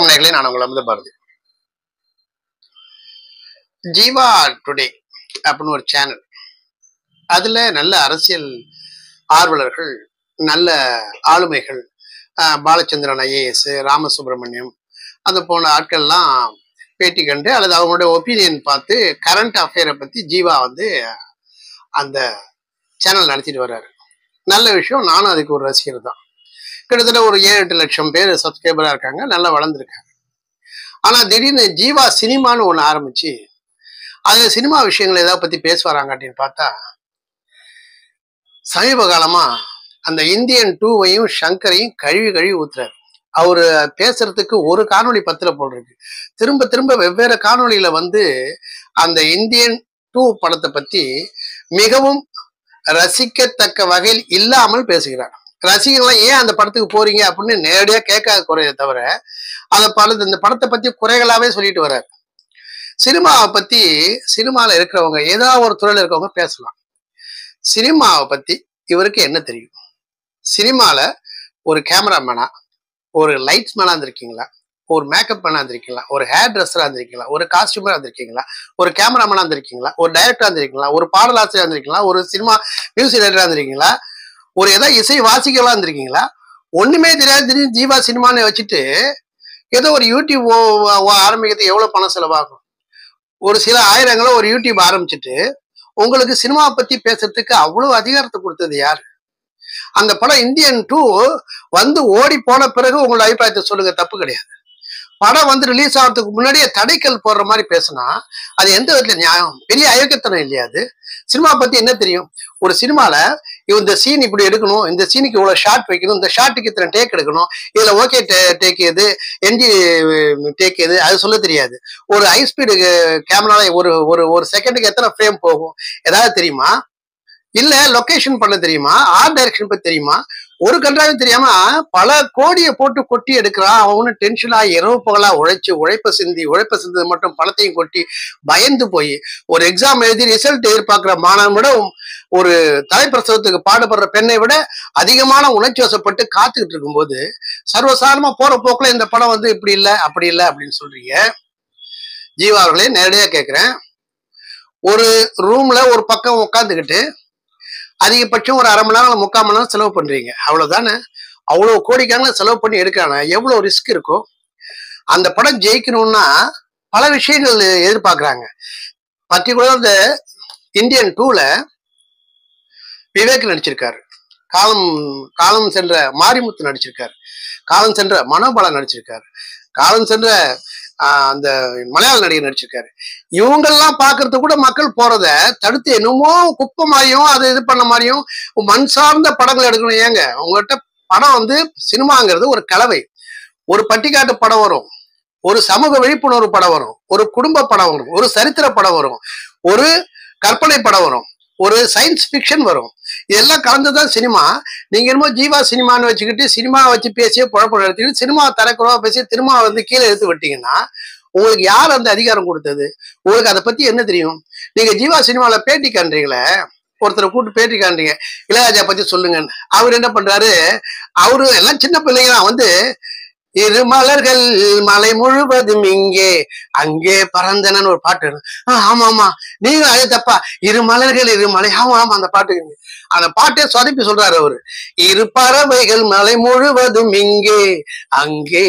வணக்கம் நேர்களே நான் உங்களை வந்து பாரதி ஜீவா டுடே அப்படின்னு ஒரு சேனல் அதுல நல்ல அரசியல் ஆர்வலர்கள் நல்ல ஆளுமைகள் ஆஹ் பாலச்சந்திரன் ஐஏஎஸ் ராமசுப்ரமணியம் அது போன ஆட்கள்லாம் பேட்டி கண்டு அல்லது அவங்களுடைய ஒப்பீனியன் பார்த்து கரண்ட் அஃபேரை பத்தி ஜீவா வந்து அந்த சேனல் நடத்திட்டு வர்றாரு நல்ல விஷயம் நானும் அதுக்கு ஒரு ரசிகர் தான் கிட்டத்தட்ட ஒரு ஏழு எட்டு லட்சம் பேர் சப்ஸ்கிரைபரா இருக்காங்க நல்லா வளர்ந்துருக்காங்க ஆனா திடீர்னு ஜீவா சினிமான்னு ஒண்ணு ஆரம்பிச்சு அதுல சினிமா விஷயங்கள் ஏதாவது பத்தி பேசுவாராங்க அப்படின்னு பார்த்தா சமீப காலமா அந்த இந்தியன் டூவையும் சங்கரையும் கழுவி கழுவி ஊத்துறாரு அவரு பேசுறதுக்கு ஒரு காணொளி பத்துல போட்டிருக்கு திரும்ப திரும்ப வெவ்வேறு காணொளியில வந்து அந்த இந்தியன் டூ படத்தை பத்தி மிகவும் ரசிக்கத்தக்க வகையில் இல்லாமல் பேசுகிறார் ரசிகர்கள்லாம் ஏன் அந்த படத்துக்கு போறீங்க அப்படின்னு நேரடியா கேட்காத குறைய தவிர அந்த படத்தை இந்த படத்தை பத்தி குறைகளாவே சொல்லிட்டு வர்றாரு சினிமாவை பத்தி சினிமால இருக்கிறவங்க ஏதாவது ஒரு துறையில இருக்கவங்க பேசலாம் சினிமாவை பத்தி இவருக்கு என்ன தெரியும் சினிமால ஒரு கேமராமேனா ஒரு லைட்ஸ் மேனா இருந்திருக்கீங்களா ஒரு மேக்கப் மேனா இருந்திருக்கீங்களா ஒரு ஹேர் ட்ரெஸ்ஸரா இருந்திருக்கீங்களா ஒரு காஸ்டியூமரா இருந்திருக்கீங்களா ஒரு கேமராமேனா இருந்திருக்கீங்களா ஒரு டைரக்டரா இருந்திருக்கீங்களா ஒரு பாடலாசிரியர் இருந்திருக்கீங்களா ஒரு சினிமா மியூசிக் டைரக்டரா இருந்திருக்கீங்களா ஒரு ஏதோ இசை வாசிக்கலாம் இருந்திருக்கீங்களா ஒண்ணுமே தெரியாது திடீர்னு ஜீவா சினிமான்னு வச்சுட்டு ஏதோ ஒரு யூடியூப் ஓ- ஓ- ஆரம்பிக்கிறது எவ்வளவு பணம் செலவாகும் ஒரு சில ஆயிரங்கள ஒரு யூடியூப் ஆரம்பிச்சுட்டு உங்களுக்கு சினிமாவை பத்தி பேசுறதுக்கு அவ்வளவு அதிகாரத்தை கொடுத்தது யார் அந்த படம் இந்தியன் டூ வந்து ஓடி போன பிறகு உங்களோட அபிப்பிராயத்தை சொல்லுங்க தப்பு கிடையாது படம் வந்து ரிலீஸ் ஆகிறதுக்கு முன்னாடியே தடைக்கல் போடுற மாதிரி பேசினா அது எந்த விதத்துல நியாயம் பெரிய அயோக்கியத்தனம் இல்லையா அது சினிமா பத்தி என்ன தெரியும் ஒரு சினிமால இந்த சீன் இப்படி எடுக்கணும் இந்த சீனுக்கு இவ்வளவு ஷாட் வைக்கணும் இந்த ஷாட்டுக்கு இத்தனை டேக் எடுக்கணும் இதுல ஓகே டேக் எது என்டி டேக் எது அது சொல்ல தெரியாது ஒரு ஹை ஸ்பீடு கேமரால ஒரு ஒரு ஒரு செகண்டுக்கு எத்தனை ஃப்ரேம் போகும் ஏதாவது தெரியுமா இல்ல லொகேஷன் பண்ண தெரியுமா ஆர்ட் டைரக்ஷன் பத்தி தெரியுமா ஒரு கன்றாவும் தெரியாம பல கோடியை போட்டு கொட்டி எடுக்கிறான் அவன் ஒன்றும் டென்ஷனா இரவு பகலா உழைச்சு உழைப்ப சிந்தி உழைப்ப சிந்தது மட்டும் பணத்தையும் கொட்டி பயந்து போய் ஒரு எக்ஸாம் எழுதி ரிசல்ட் எதிர்பார்க்கிற மாணவன் விட ஒரு தலைப்பிரசவத்துக்கு பாடுபடுற பெண்ணை விட அதிகமான உணர்ச்சி வசப்பட்டு காத்துக்கிட்டு இருக்கும்போது சர்வசாதாரணமா போற போக்குல இந்த படம் வந்து இப்படி இல்லை அப்படி இல்லை அப்படின்னு சொல்றீங்க ஜீவா அவர்களே நேரடியா கேட்கிறேன் ஒரு ரூம்ல ஒரு பக்கம் உட்காந்துக்கிட்டு அதிகபட்சம் ஒரு அரை மணி நேரம் இல்ல முக்கால் மணி நேரம் செலவு பண்றீங்க அவ்வளவுதானே அவ்வளவு கோடிக்கணக்கில் செலவு பண்ணி எடுக்கிறாங்க எவ்வளவு ரிஸ்க் இருக்கும் அந்த படம் ஜெயிக்கணும்னா பல விஷயங்கள் எதிர்பார்க்கறாங்க பர்டிகுலர் இந்த இந்தியன் டூல விவேக் நடிச்சிருக்காரு காலம் காலம் சென்ற மாரிமுத்து நடிச்சிருக்காரு காலம் சென்ற மனோபாலா நடிச்சிருக்காரு காலம் சென்ற ஆஹ், அந்த மலையாள நடிகர் நடிச்சிருக்காரு இவங்கெல்லாம் பார்க்கறது கூட மக்கள் போறத தடுத்து என்னமோ குப்பை மாதிரியும் அது இது பண்ண மாதிரியும் மண் சார்ந்த படங்கள் எடுக்கணும் ஏங்க உங்கள்கிட்ட படம் வந்து சினிமாங்கிறது ஒரு கலவை ஒரு பட்டிக்காட்டு படம் வரும் ஒரு சமூக விழிப்புணர்வு படம் வரும் ஒரு குடும்ப படம் வரும் ஒரு சரித்திர படம் வரும் ஒரு கற்பனை படம் வரும் ஒரு சயின்ஸ் ஃபிக்ஷன் வரும் இதெல்லாம் கலந்துதான் சினிமா நீங்க என்னமோ ஜீவா சினிமான்னு வச்சுக்கிட்டு சினிமா வச்சு பேசியே குழப்பம் எடுத்துக்கிட்டு சினிமா தரக்குறவா பேசி திரும்ப வந்து கீழே எடுத்து விட்டீங்கன்னா உங்களுக்கு யார் அந்த அதிகாரம் கொடுத்தது உங்களுக்கு அதை பத்தி என்ன தெரியும் நீங்க ஜீவா சினிமால பேட்டி காண்றீங்களே ஒருத்தரை கூப்பிட்டு பேட்டி காண்றீங்க இளையராஜா பத்தி சொல்லுங்க அவர் என்ன பண்றாரு அவரு எல்லாம் சின்ன பிள்ளைங்க தான் வந்து இரு மலர்கள் மலை முழுவதும் இங்கே அங்கே பறந்தனன்னு ஒரு பாட்டு இருக்கு. ஆ, ஆமா ஆமா நீங்க அது தப்பா இரு மலர்கள் இரு மலை ஆமா ஆமா அந்த பாட்டு இருக்கு. அந்த பாட்டே சொதப்பி சொல்றாரு அவரு இரு பறவைகள் மலை முழுவதும் இங்கே அங்கே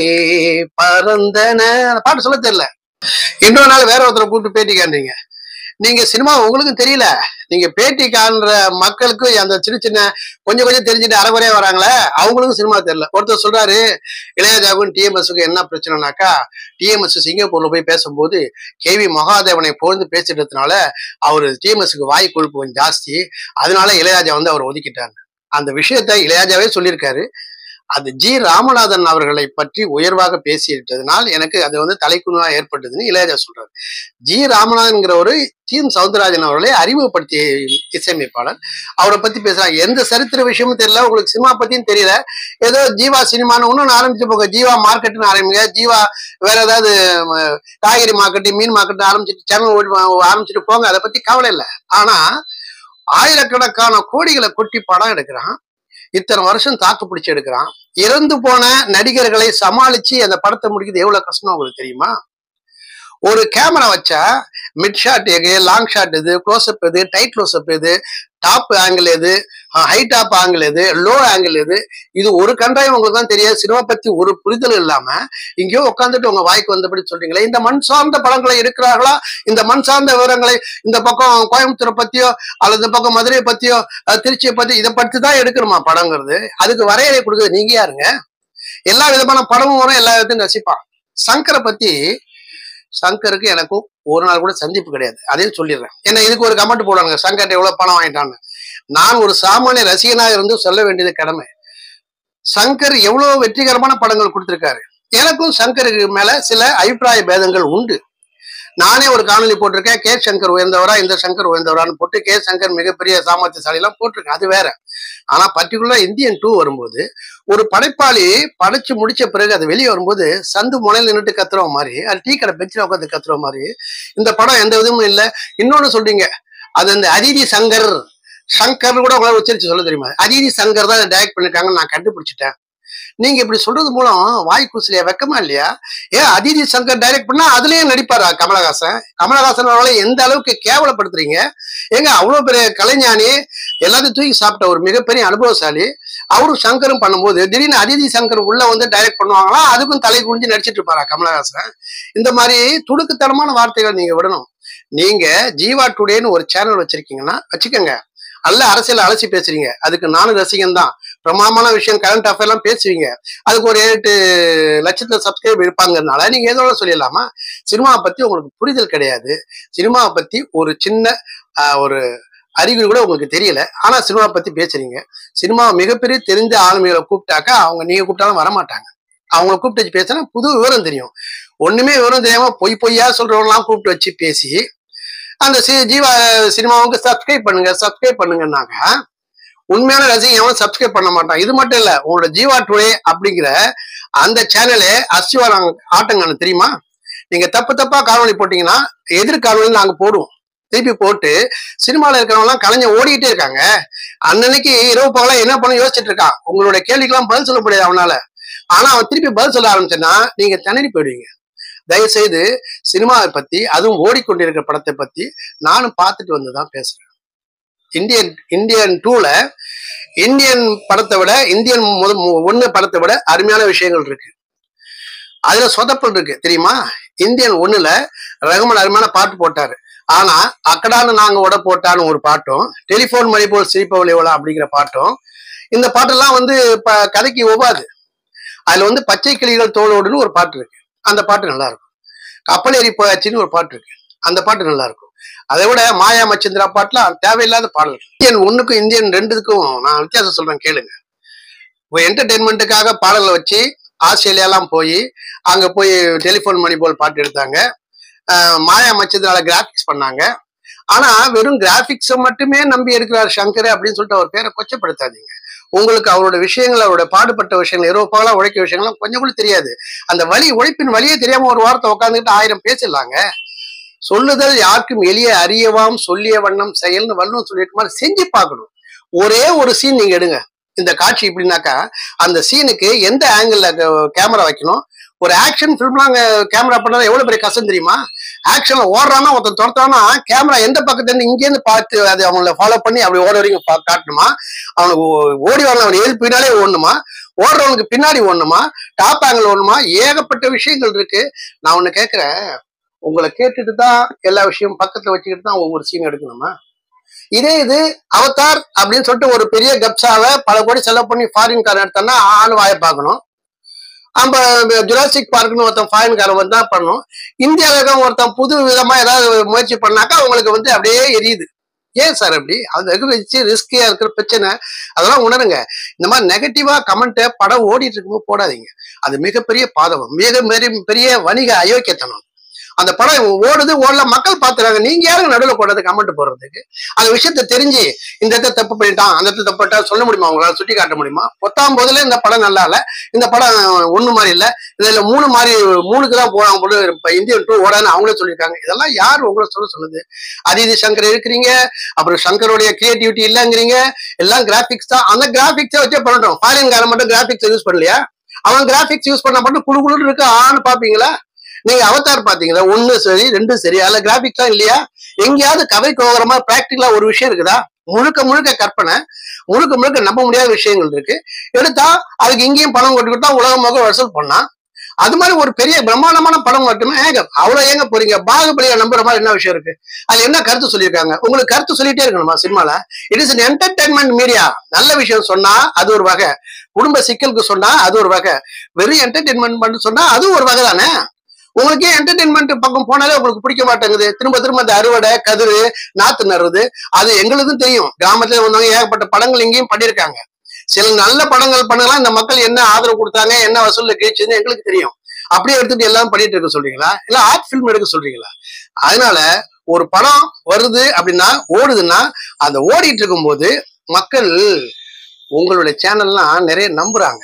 பறந்தன அந்த பாட்டு சொல்ல தெரியல இன்னொரு நாள் வேற ஒருத்தரை கூப்பிட்டு பேட்டி காண்றீங்க நீங்க சினிமா உங்களுக்கும் தெரியல நீங்க பேட்டி காண்ற மக்களுக்கு அந்த சின்ன சின்ன கொஞ்சம் கொஞ்சம் தெரிஞ்சுட்டு அரைகுறையா வராங்களே அவங்களுக்கும் சினிமா தெரியல ஒருத்தர் சொல்றாரு இளையராஜாவுக்கும் டிஎம்எஸ்க்கு என்ன பிரச்சனைனாக்கா டிஎம்எஸ் சிங்கப்பூர்ல போய் பேசும்போது கேவி மகாதேவனை புகழ்ந்து பேசிட்டதுனால அவர் டிஎம்எஸ்க்கு வாய் கொழுப்பு கொஞ்சம் ஜாஸ்தி அதனால இளையராஜா வந்து அவர் ஒதுக்கிட்டார் அந்த விஷயத்த இளையராஜாவே சொல்லியிருக்காரு அது ஜி ராமநாதன் அவர்களை பற்றி உயர்வாக பேசிவிட்டதனால் எனக்கு அது வந்து தலைக்குணவா ஏற்பட்டதுன்னு இளையராஜா சொல்றாரு ஜி ராமநாதன்கிற ஒரு டி எம் சவுந்தரராஜன் அவர்களை அறிமுகப்படுத்திய இசையமைப்பாளர் அவரை பத்தி பேசுறாங்க எந்த சரித்திர விஷயமும் தெரியல உங்களுக்கு சினிமா பத்தியும் தெரியல ஏதோ ஜீவா சினிமான்னு ஒன்றும் ஆரம்பிச்சு போங்க ஜீவா மார்க்கெட்னு ஆரம்பிங்க ஜீவா வேற ஏதாவது ம, காய்கறி மார்க்கெட்டு மீன் மார்க்கெட் ஆரம்பிச்சுட்டு சேனல் ஓடி ஆரம்பிச்சுட்டு போங்க அதை பத்தி கவலை இல்லை ஆனா ஆயிரக்கணக்கான கோடிகளை கொட்டி படம் எடுக்கிறான் இத்தனை வருஷம் தாக்கு பிடிச்சு எடுக்கிறான் இறந்து போன நடிகர்களை சமாளிச்சு அந்த படத்தை முடிக்கிறது எவ்வளவு கஷ்டம் உங்களுக்கு தெரியுமா ஒரு கேமரா வச்சா மிட் ஷாட் எது லாங் ஷாட் எது க்ளோஸ்அப் எது டைட் க்ளோஸ்அப் எது டாப் ஆங்கிள் எது ஹை டாப் ஆங்கிள் எது லோ ஆங்கிள் எது இது ஒரு கண்டாயம் உங்களுக்கு தான் தெரியாது சினிமா பத்தி ஒரு புரிதல் இல்லாம இங்கேயோ உட்காந்துட்டு உங்க வாய்க்கு வந்தபடி சொல்றீங்களே இந்த மண் சார்ந்த படங்களை இருக்கிறார்களா இந்த மண் சார்ந்த விவரங்களை இந்த பக்கம் கோயம்புத்தூரை பத்தியோ அல்லது இந்த பக்கம் மதுரையை பத்தியோ அஹ், திருச்சியை பத்தி இதை பத்தி தான் எடுக்கணுமா படங்கிறது அதுக்கு வரையறை கொடுக்குறது நீங்க யாருங்க எல்லா விதமான படமும் வரும் எல்லா விதத்தையும் ரசிப்பான் சங்கரை பத்தி சங்கருக்கு எனக்கும் ஒரு நாள் கூட சந்திப்பு கிடையாது அதையும் சொல்லிடுறேன் ஏன்னா இதுக்கு ஒரு கமெண்ட் போடுவாங்க சங்கர்ட்ட எவ்வளவு பணம் வாங்கிட்டான்னு நான் ஒரு சாமானிய ரசிகனாக இருந்து சொல்ல வேண்டியது கடமை சங்கர் எவ்வளவு வெற்றிகரமான படங்கள் கொடுத்திருக்காரு எனக்கும் சங்கருக்கு மேல சில அபிப்பிராய பேதங்கள் உண்டு நானே ஒரு காணொலி போட்டிருக்கேன் கே சங்கர் உயர்ந்தவரா இந்த சங்கர் உயர்ந்தவரான்னு போட்டு கே சங்கர் மிகப்பெரிய சாமர்த்தியசாலி எல்லாம் போட்டிருக்கேன் அது வேற ஆனா பர்டிகுலரா இந்தியன் டூ வரும்போது ஒரு படைப்பாளி படைச்சு முடிச்ச பிறகு அது வெளியே வரும்போது சந்து முனையில் நின்றுட்டு கத்துற மாதிரி அது டீ கடை பெஞ்சில் உட்காந்து கத்துற மாதிரி இந்த படம் எந்த விதமும் இல்லை இன்னொன்னு சொல்றீங்க அது அந்த அதிதி சங்கர் சங்கர் கூட உங்களால உச்சரிச்சு சொல்ல தெரியுமா அதிதி சங்கர் தான் டைரக்ட் பண்ணிருக்காங்கன்னு நான் கண்டுபிடிச்சிட்டேன் நீங்க இப்படி சொல்றது மூலம் வாய் கூசலியா வெக்கமா இல்லையா ஏன் அதிதி சங்கர் டைரக்ட் பண்ணா அதுலயும் நடிப்பாரா கமலஹாசன் கமலஹாசன் அவர்களை எந்த அளவுக்கு கேவலப்படுத்துறீங்க ஏங்க அவ்வளவு பெரிய கலைஞானி எல்லாத்தையும் தூக்கி சாப்பிட்ட ஒரு மிகப்பெரிய அனுபவசாலி அவரும் சங்கரும் பண்ணும்போது திடீர்னு அதிதி சங்கர் உள்ள வந்து டைரக்ட் பண்ணுவாங்களா அதுக்கும் தலை குனிஞ்சு நடிச்சிட்டு இருப்பாரா கமலஹாசன் இந்த மாதிரி துடுக்குத்தனமான வார்த்தைகள் நீங்க விடணும் நீங்க ஜீவா டுடேன்னு ஒரு சேனல் வச்சிருக்கீங்கன்னா வச்சுக்கோங்க நல்ல அரசியல் அலசி பேசுறீங்க அதுக்கு நானும் ரசிகன் தான் பிரமாமான விஷயம் கரண்ட் அஃபேர் எல்லாம் பேசுவீங்க அதுக்கு ஒரு ஏழு எட்டு லட்சத்துல சப்ஸ்கிரைப் இருப்பாங்கறதுனால நீங்க ஏதோ ஒண்ணு சொல்லிடலாமா சினிமாவை பத்தி உங்களுக்கு புரிதல் கிடையாது சினிமாவை பத்தி ஒரு சின்ன ஆஹ், ஒரு அறிகுறி கூட உங்களுக்கு தெரியல ஆனா சினிமா பத்தி பேசுறீங்க சினிமா மிகப்பெரிய தெரிஞ்ச ஆளுமைகளை கூப்பிட்டாக்கா அவங்க நீங்க கூப்பிட்டாலும் வரமாட்டாங்க அவங்கள கூப்பிட்டு வச்சு பேசினா புது விவரம் தெரியும் ஒண்ணுமே விவரம் தெரியாம பொய் பொய்யா சொல்றவங்களாம் கூப்பிட்டு வச்சு பேசி அந்த சி ஜீவா சினிமாவுக்கு சப்ஸ்கிரைப் பண்ணுங்க சப்ஸ்கிரைப் பண்ணுங்கன்னாங்க உண்மையான ரசிகன் எவன் சப்ஸ்கிரைப் பண்ண மாட்டான் இது மட்டும் இல்ல உங்களோட ஜீவா டுடே அப்படிங்கிற அந்த சேனலே அஸ்திவாரம் ஆட்டங்கான தெரியுமா நீங்க தப்பு தப்பா காணொளி போட்டீங்கன்னா எதிர் காணொளி நாங்க போடுவோம் திருப்பி போட்டு சினிமால இருக்கிறவங்க எல்லாம் கலைஞர் ஓடிக்கிட்டே இருக்காங்க அன்னன்னைக்கு இரவு பகலா என்ன பண்ண யோசிச்சுட்டு இருக்கான் உங்களோட கேள்விக்கெல்லாம் பதில் சொல்ல முடியாது அவனால ஆனா அவன் திருப்பி பதில் சொல்ல ஆரம்பிச்சேன்னா நீங்க திணறி போயிடுவீங்க தயவு செய்து சினிமாவை பத்தி அதுவும் ஓடிக்கொண்டிருக்கிற படத்தை பத்தி நானும் பார்த்துட்டு வந்து தான் பேசுறேன் இந்தியன் இந்தியன் டூல இந்தியன் படத்தை விட இந்தியன் முத மு- ஒண்ணு படத்தை விட அருமையான விஷயங்கள் இருக்கு அதுல சொதப்பல் இருக்கு தெரியுமா இந்தியன் ஒண்ணுல ரகுமான் அருமையான பாட்டு போட்டாரு ஆனா அக்கடான்னு நாங்க உட போட்டான்னு ஒரு பாட்டும் டெலிபோன் மணி போல் சிரிப்பவள் எவ்வளோ அப்படிங்கிற பாட்டும் இந்த பாட்டெல்லாம் வந்து இப்ப கதைக்கு ஒவ்வாது அதுல வந்து பச்சை கிளிகள் தோளோடுன்னு ஒரு பாட்டு இருக்கு அந்த பாட்டு நல்லா இருக்கும் கப்பல் ஏறி போயாச்சுன்னு ஒரு பாட்டு இருக்கு அந்த பாட்டு நல்லா இருக்கும் அதை விட மாயா மச்சந்திரா பாட்டுலாம் தேவையில்லாத பாடல் இந்தியன் ஒண்ணுக்கும் இந்தியன் ரெண்டுக்கும் நான் வித்தியாசம் சொல்றேன் கேளுங்க இப்போ என்டர்டெயின்மெண்ட்டுக்காக பாடலை வச்சு ஆஸ்திரேலியாலாம் போய் அங்க போய் டெலிஃபோன் மணி போல் பாட்டு எடுத்தாங்க ஆஹ் மாயா மச்சந்திரால கிராபிக்ஸ் பண்ணாங்க ஆனா வெறும் கிராபிக்ஸை மட்டுமே நம்பி இருக்கிறார் சங்கர் அப்படின்னு சொல்லிட்டு அவர் பேரை கொச்சப்படுத்தாதீங்க உங்களுக்கு அவரோட விஷயங்கள் அவரோட பாடுபட்ட விஷயங்கள் இரவு பகலா உழைக்க விஷயங்கள்லாம் கொஞ்சம் கூட தெரியாது அந்த வழி உழைப்பின் வழியே தெரியாம ஒரு வார்த்தை உட்காந்துக்கிட்டு ஆயிரம் பேசிடலாங்க சொல்லுதல் யாருக்கும் எளிய அறியவாம் சொல்லிய வண்ணம் செயல்னு வல்லும் சொல்லிட்டு மாதிரி செஞ்சு பார்க்கணும் ஒரே ஒரு சீன் நீங்க எடுங்க இந்த காட்சி இப்படின்னாக்கா அந்த சீனுக்கு எந்த ஆங்கிள் கேமரா வைக்கணும் ஒரு ஆக்ஷன் ஃபிலிம்லாம் கேமரா பண்ணது எவ்வளவு பெரிய கஷ்டம் தெரியுமா ஆக்ஷன்ல ஓடுறானா ஒருத்தன் துரத்தானா கேமரா எந்த பக்கத்துல இருந்து இங்கேருந்து பார்த்து அது அவங்கள ஃபாலோ பண்ணி அப்படி ஓட வரைக்கும் பா- காட்டணுமா அவனுக்கு ஓ- ஓடி வரணும் அவன் எழுப்பு பின்னாலே ஓடணுமா ஓடுறவனுக்கு பின்னாடி ஓடணுமா டாப் ஆங்கிள் ஓடணுமா ஏகப்பட்ட விஷயங்கள் இருக்கு நான் ஒண்ணு கேட்கிறேன் உங்களை கேட்டுட்டு தான் எல்லா விஷயம் பக்கத்துல வச்சுக்கிட்டு தான் ஒவ்வொரு சீன் எடுக்கணுமா இதே இது அவதார் அப்படின்னு சொல்லிட்டு ஒரு பெரிய கப்சாவை பல கோடி செலவு பண்ணி ஃபாரின் கார் எடுத்தோம்னா ஆள் வாய பார்க்கணும் நம்ம ஜுராசிக் பார்க்னு ஒருத்தன் ஃபாரின் காரை வந்து தான் பண்ணணும் இந்தியாவில் இருக்க ஒருத்தன் புது விதமா ஏதாவது முயற்சி பண்ணாக்கா அவங்களுக்கு வந்து அப்படியே எரியுது ஏன் சார் அப்படி அது வச்சு ரிஸ்கியா இருக்கிற பிரச்சனை அதெல்லாம் உணருங்க இந்த மாதிரி நெகட்டிவா கமெண்ட்டை படம் ஓடிட்டு இருக்கும்போது போடாதீங்க அது மிகப்பெரிய பாதகம் மிக பெரிய பெரிய வணிக அயோக்கியத்தனம் அந்த படம் ஓடுது ஓடல மக்கள் பாத்துறாங்க நீங்க யாரும் நடுவில் போடுறது கமெண்ட் போடுறதுக்கு அந்த விஷயத்த தெரிஞ்சு இந்த இடத்த தப்பு பண்ணிட்டான் அந்த இடத்த தப்பு பண்ணிட்டா சொல்ல முடியுமா உங்களால சுட்டி காட்ட முடியுமா பத்தாம் போதுல இந்த படம் நல்லா இல்ல இந்த படம் ஒண்ணு மாதிரி இல்ல இதுல மூணு மாதிரி மூணுக்கு தான் போறாங்க போல இப்ப இந்தியன் டூ ஓடான்னு அவங்களே சொல்லியிருக்காங்க இதெல்லாம் யார் உங்களை சொல்ல சொல்லுது அதிதி சங்கர் இருக்கிறீங்க அப்புறம் சங்கருடைய கிரியேட்டிவிட்டி இல்லைங்கிறீங்க எல்லாம் கிராபிக்ஸ் தான் அந்த கிராபிக்ஸை வச்சே பண்ணட்டும் ஃபாரின் காரன் மட்டும் கிராபிக்ஸ் யூஸ் பண்ணலையா அவன் கிராபிக்ஸ் யூஸ் பண்ணா மட்டும் குழு குழு இருக்கு ஆன்னு பாப்பீங்களா நீங்க அவதார் பாத்தீங்களா ஒண்ணு சரி ரெண்டு சரி அதுல கிராபிக்ஸ் தான் இல்லையா எங்கேயாவது கதை கோகரமா பிராக்டிகலா ஒரு விஷயம் இருக்குதா முழுக்க முழுக்க கற்பனை முழுக்க முழுக்க நம்ப முடியாத விஷயங்கள் இருக்கு எடுத்தா அதுக்கு இங்கேயும் பணம் கொண்டு கொடுத்தா உலகமாக வசூல் பண்ணா அது மாதிரி ஒரு பெரிய பிரம்மாண்டமான படம் மட்டுமே ஏங்க அவ்வளவு ஏங்க போறீங்க பாகுபலியை நம்புற மாதிரி என்ன விஷயம் இருக்கு அது என்ன கருத்து சொல்லியிருக்காங்க உங்களுக்கு கருத்து சொல்லிட்டே இருக்கணுமா சினிமால இட் இஸ் என்டர்டைன்மெண்ட் மீடியா நல்ல விஷயம் சொன்னா அது ஒரு வகை குடும்ப சிக்கலுக்கு சொன்னா அது ஒரு வகை வெறும் என்டர்டைன்மெண்ட் பண்ண சொன்னா அது ஒரு வகை தானே உங்களுக்கே என்டர்டைன்மெண்ட் பக்கம் போனாலே உங்களுக்கு பிடிக்க மாட்டேங்குது திரும்ப திரும்ப அந்த அறுவடை கதிரு நாத்து நடுறது அது எங்களுக்கும் தெரியும் கிராமத்துல வந்தவங்க ஏகப்பட்ட படங்கள் இங்கேயும் பண்ணியிருக்காங்க சில நல்ல படங்கள் பண்ணலாம் இந்த மக்கள் என்ன ஆதரவு கொடுத்தாங்க என்ன வசூல்ல கிழிச்சதுன்னு எங்களுக்கு தெரியும் அப்படியே எடுத்துட்டு எல்லாம் பண்ணிட்டு இருக்க சொல்றீங்களா இல்ல ஆர்ட் ஃபில்ம் எடுக்க சொல்றீங்களா அதனால ஒரு படம் வருது அப்படின்னா ஓடுதுன்னா அந்த ஓடிட்டு இருக்கும்போது மக்கள் உங்களுடைய சேனல்லாம் நிறைய நம்புறாங்க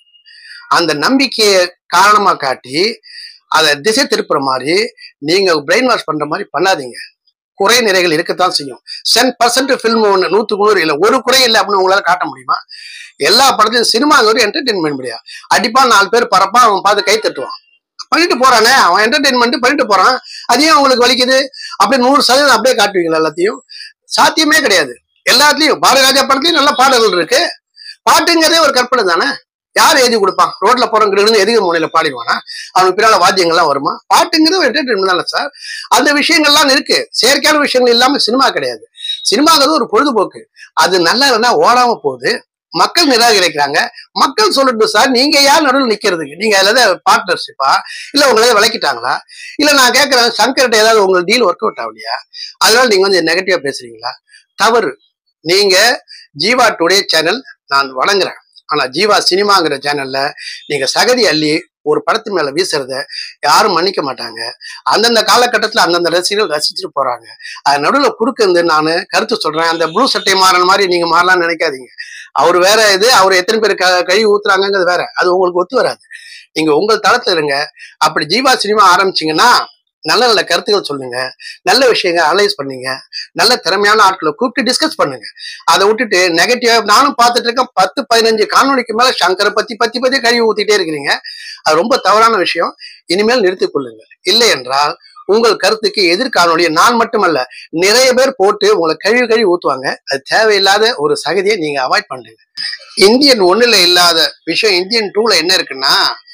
அந்த நம்பிக்கையை காரணமா காட்டி அதை திசை திருப்புற மாதிரி நீங்க பிரெயின் வாஷ் பண்ற மாதிரி பண்ணாதீங்க குறை நிறைகள் இருக்கத்தான் செய்யும் சென் பர்சன்ட் ஃபில்ம் ஒன்று நூற்றுக்கு நூறு இல்லை ஒரு குறை இல்லை அப்படின்னு உங்களால காட்ட முடியுமா எல்லா படத்தையும் சினிமாங்கிறது என்டர்டெயின்மெண்ட் முடியாது அடிப்பான் நாலு பேர் பறப்பான் அவன் பார்த்து கை தட்டுவான் பண்ணிட்டு போறானே அவன் என்டர்டெயின்மெண்ட் பண்ணிட்டு போறான் அதையும் அவங்களுக்கு வலிக்குது அப்படியே நூறு சதவீதம் அப்படியே காட்டுவீங்களா எல்லாத்தையும் சாத்தியமே கிடையாது எல்லாத்துலயும் பாரதிராஜா படத்துலயும் நல்ல பாடல்கள் இருக்கு பாட்டுங்கிறதே ஒரு கற்பனை தானே யார் எழுதி கொடுப்பான் ரோட்ல போறவங்க எதுக்கு முனையில பாடிடுவானா அவனுக்கு பின்னால வாத்தியங்கள்லாம் வருமா பாட்டுங்கிறது ஒரு என்டர்டைன்மெண்ட் தானே சார் அந்த விஷயங்கள்லாம் இருக்கு செயற்கையான விஷயங்கள் இல்லாம சினிமா கிடையாது சினிமாங்கிறது ஒரு பொழுதுபோக்கு அது நல்லா இல்லைன்னா ஓடாம போகுது மக்கள் நிராகரிக்கிறாங்க மக்கள் சொல்லட்டும் சார் நீங்க யார் நடுவில் நிக்கிறதுக்கு நீங்க அதுல பார்ட்னர்ஷிப்பா இல்ல உங்களை விளக்கிட்டாங்களா இல்ல நான் கேட்கறேன் சங்கர்கிட்ட ஏதாவது உங்களுக்கு டீல் ஒர்க் அவுட் ஆகலையா அதனால நீங்க வந்து நெகட்டிவா பேசுறீங்களா தவறு நீங்க ஜீவா டுடே சேனல் நான் வணங்குறேன் ஆனா ஜீவா சினிமாங்கிற சேனல்ல நீங்க சகதி அள்ளி ஒரு படத்து மேல வீசுறத யாரும் மன்னிக்க மாட்டாங்க அந்தந்த காலகட்டத்துல அந்தந்த ரசிகர்கள் ரசிச்சுட்டு போறாங்க அது நடுவில் குறுக்க இருந்து நான் கருத்து சொல்றேன் அந்த ப்ளூ சட்டை மாறின மாதிரி நீங்க மாறலாம்னு நினைக்காதீங்க அவர் வேற இது அவர் எத்தனை பேர் க கழுவி ஊத்துறாங்கிறது வேற அது உங்களுக்கு ஒத்து வராது நீங்க உங்கள் தளத்துல இருங்க அப்படி ஜீவா சினிமா ஆரம்பிச்சீங்கன்னா நல்ல நல்ல கருத்துக்கள் சொல்லுங்க நல்ல விஷயங்க அனலைஸ் பண்ணுங்க நல்ல திறமையான ஆட்களை கூப்பிட்டு டிஸ்கஸ் பண்ணுங்க அதை விட்டுட்டு நெகட்டிவா நானும் பார்த்துட்டு இருக்கேன் பத்து பதினஞ்சு காணொலிக்கு மேல சங்கரை பத்தி பத்தி பத்தி கழுவி ஊத்திட்டே இருக்கிறீங்க அது ரொம்ப தவறான விஷயம் இனிமேல் நிறுத்திக் கொள்ளுங்கள் இல்லை என்றால் உங்கள் கருத்துக்கு எதிர்காணொலியை நான் மட்டுமல்ல நிறைய பேர் போட்டு உங்களை கழுவி கழுவி ஊத்துவாங்க அது தேவையில்லாத ஒரு சகதியை நீங்க அவாய்ட் பண்ணுங்க இந்தியன் ஒண்ணுல இல்லாத விஷயம் இந்தியன் டூல என்ன இருக்குன்னா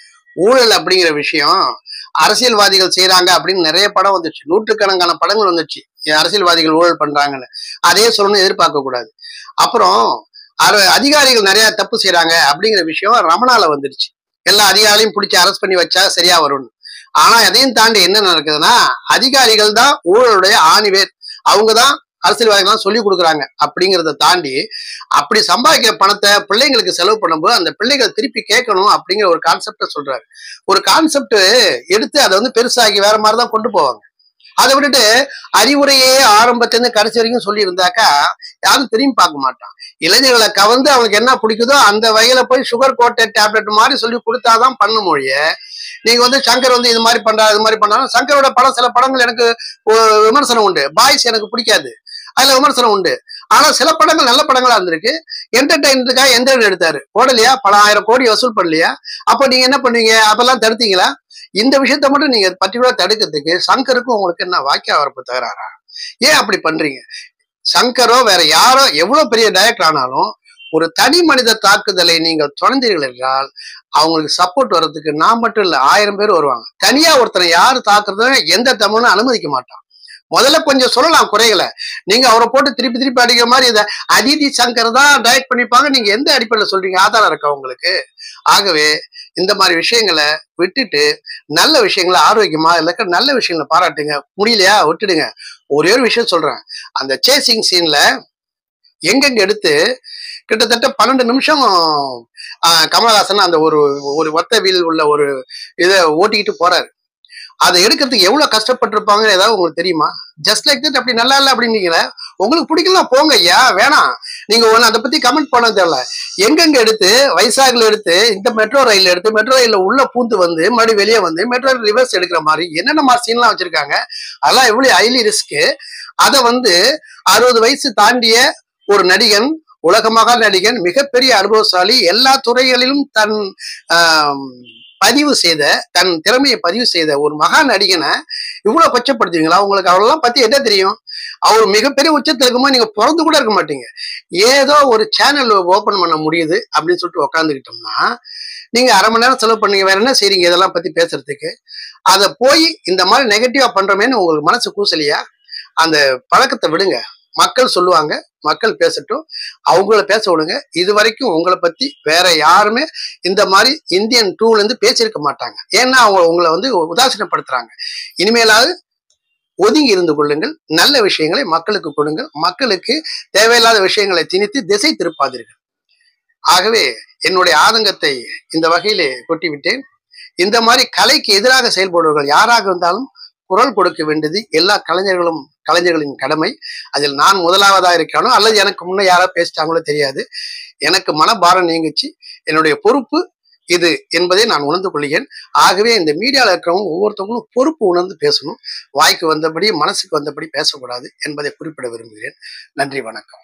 ஊழல் அப்படிங்கிற விஷயம் அரசியல்வாதிகள் செய்யறாங்க அப்படின்னு நிறைய படம் வந்துச்சு நூற்றுக்கணக்கான படங்கள் வந்துச்சு அரசியல்வாதிகள் ஊழல் பண்றாங்கன்னு அதே சொல்லணும்னு எதிர்பார்க்க கூடாது அப்புறம் அர- அதிகாரிகள் நிறைய தப்பு செய்யறாங்க அப்படிங்கிற விஷயம் ரமணால வந்துருச்சு எல்லா அதிகாரிகளையும் பிடிச்சி அரெஸ்ட் பண்ணி வச்சா சரியா வரும்னு ஆனா அதையும் தாண்டி என்ன நடக்குதுன்னா அதிகாரிகள் தான் ஊழலுடைய ஆணிவேர் அவங்க தான் அரசியல்வாதிகள் தான் சொல்லி கொடுக்குறாங்க அப்படிங்கிறத தாண்டி அப்படி சம்பாதிக்கிற பணத்தை பிள்ளைங்களுக்கு செலவு பண்ணும்போது அந்த பிள்ளைகள் திருப்பி கேட்கணும் அப்படிங்கிற ஒரு கான்செப்டை சொல்றாரு ஒரு கான்செப்ட் எடுத்து அதை வந்து பெருசாகி வேற மாதிரி தான் கொண்டு போவாங்க அதை விட்டுட்டு அறிவுரையே ஆரம்பத்திலிருந்து கடைசி வரைக்கும் சொல்லி இருந்தாக்கா யாரும் திரும்பி பார்க்க மாட்டான் இளைஞர்களை கவர்ந்து அவனுக்கு என்ன பிடிக்குதோ அந்த வகையில போய் சுகர் கோட்டட் டேப்லெட் மாதிரி சொல்லி கொடுத்தாதான் பண்ண மொழிய நீங்க வந்து சங்கர் வந்து இது மாதிரி பண்றா இது மாதிரி பண்ணா சங்கரோட படம் சில படங்கள் எனக்கு ஒ- விமர்சனம் உண்டு பாய்ஸ் எனக்கு பிடிக்காது அதுல விமர்சனம் உண்டு ஆனா சில படங்கள் நல்ல படங்களா இருந்திருக்கு என்டர்டைன்மெண்ட்டுக்காக எந்த எடுத்தாரு போடலையா பல ஆயிரம் கோடி வசூல் பண்ணலையா அப்ப நீங்க என்ன பண்ணுவீங்க அப்பெல்லாம் தடுத்தீங்களா இந்த விஷயத்த மட்டும் நீங்க பர்டிகுலரா தடுக்கிறதுக்கு சங்கருக்கும் உங்களுக்கு என்ன வாக்கிய வரப்பு தகராறா ஏன் அப்படி பண்றீங்க சங்கரோ வேற யாரோ எவ்வளவு பெரிய டைரக்டர் ஆனாலும் ஒரு தனி மனித தாக்குதலை நீங்கள் தொடர்ந்தீர்கள் என்றால் அவங்களுக்கு சப்போர்ட் வர்றதுக்கு நான் மட்டும் இல்ல ஆயிரம் பேர் வருவாங்க தனியா ஒருத்தரை யாரு தாக்குறதுன்னு எந்த தமிழும் அனுமதிக்க மாட்டான் முதல்ல கொஞ்சம் சொல்லலாம் குறைகளை நீங்க அவரை போட்டு திருப்பி திருப்பி அடிக்கிற மாதிரி இதை அதிதி சங்கர் தான் டைரக்ட் பண்ணிப்பாங்க நீங்க எந்த அடிப்படையில் சொல்றீங்க ஆதாரம் இருக்கா உங்களுக்கு ஆகவே இந்த மாதிரி விஷயங்களை விட்டுட்டு நல்ல விஷயங்களை ஆரோக்கியமா இல்ல நல்ல விஷயங்களை பாராட்டுங்க முடியலையா விட்டுடுங்க ஒரே ஒரு விஷயம் சொல்றேன் அந்த சேசிங் சீன்ல எங்கெங்க எடுத்து கிட்டத்தட்ட பன்னெண்டு நிமிஷம் ஆஹ், கமலஹாசன் அந்த ஒரு ஒரு ஒத்த வீல் உள்ள ஒரு இதை ஓட்டிக்கிட்டு போறாரு அதை எடுக்கிறதுக்கு எவ்வளவு கஷ்டப்பட்டிருப்பாங்க ஏதாவது உங்களுக்கு தெரியுமா ஜஸ்ட் லைக் தட் அப்படி நல்லா இல்லை அப்படின்னீங்களே உங்களுக்கு பிடிக்கலாம் போங்க ஐயா வேணாம் நீங்க ஒண்ணு அதை பத்தி கமெண்ட் பண்ண தேவையில்ல எங்கெங்க எடுத்து வைசாக்ல எடுத்து இந்த மெட்ரோ ரயில் எடுத்து மெட்ரோ ரயில்ல உள்ள பூந்து வந்து மறுபடியும் வெளியே வந்து மெட்ரோ ரிவர்ஸ் எடுக்கிற மாதிரி என்னென்ன மாதிரி சீன்லாம் வச்சிருக்காங்க அதெல்லாம் எவ்வளவு ஹைலி ரிஸ்க் அதை வந்து அறுபது வயசு தாண்டிய ஒரு நடிகன் உலகமகா நடிகன் மிகப்பெரிய அனுபவசாலி எல்லா துறைகளிலும் தன் ஆம், பதிவு செய்த தன் திறமையை பதிவு செய்த ஒரு மகா நடிகனை இவ்வளவு கொச்சப்படுத்துவீங்களா உங்களுக்கு அவரெல்லாம் பத்தி என்ன தெரியும் அவர் மிகப்பெரிய உச்சத்துல இருக்கும்போது நீங்க பிறந்து கூட இருக்க மாட்டீங்க ஏதோ ஒரு சேனல் ஓபன் பண்ண முடியுது அப்படின்னு சொல்லிட்டு உக்காந்துக்கிட்டோம்னா நீங்க அரை மணி நேரம் செலவு பண்ணீங்க வேற என்ன செய்றீங்க இதெல்லாம் பத்தி பேசுறதுக்கு அதை போய் இந்த மாதிரி நெகட்டிவா பண்றோமேன்னு உங்களுக்கு மனசு கூசலியா அந்த பழக்கத்தை விடுங்க மக்கள் சொல்லுவாங்க மக்கள் பேசட்டும் அவங்கள பேச விடுங்க இது வரைக்கும் உங்களை பத்தி வேற யாருமே இந்த மாதிரி இந்தியன் டூல இருந்து பேசியிருக்க மாட்டாங்க ஏன்னா அவங்க உங்களை வந்து உதாசீனப்படுத்துறாங்க இனிமேலாவது ஒதுங்கி இருந்து கொள்ளுங்கள் நல்ல விஷயங்களை மக்களுக்கு கொடுங்கள் மக்களுக்கு தேவையில்லாத விஷயங்களை திணித்து திசை திருப்பாதீர்கள் ஆகவே என்னுடைய ஆதங்கத்தை இந்த வகையிலே கொட்டிவிட்டேன் இந்த மாதிரி கலைக்கு எதிராக செயல்படுபவர்கள் யாராக இருந்தாலும் குரல் கொடுக்க வேண்டியது எல்லா கலைஞர்களும் கலைஞர்களின் கடமை அதில் நான் முதலாவதா இருக்கிறானோ அல்லது எனக்கு முன்ன யாரோ பேசிட்டாங்களோ தெரியாது எனக்கு மனபாரம் நீங்கிச்சு என்னுடைய பொறுப்பு இது என்பதை நான் உணர்ந்து கொள்கிறேன் ஆகவே இந்த மீடியாவில் இருக்கிறவங்க ஒவ்வொருத்தவங்களும் பொறுப்பு உணர்ந்து பேசணும் வாய்க்கு வந்தபடி மனசுக்கு வந்தபடி பேசக்கூடாது என்பதை குறிப்பிட விரும்புகிறேன் நன்றி வணக்கம்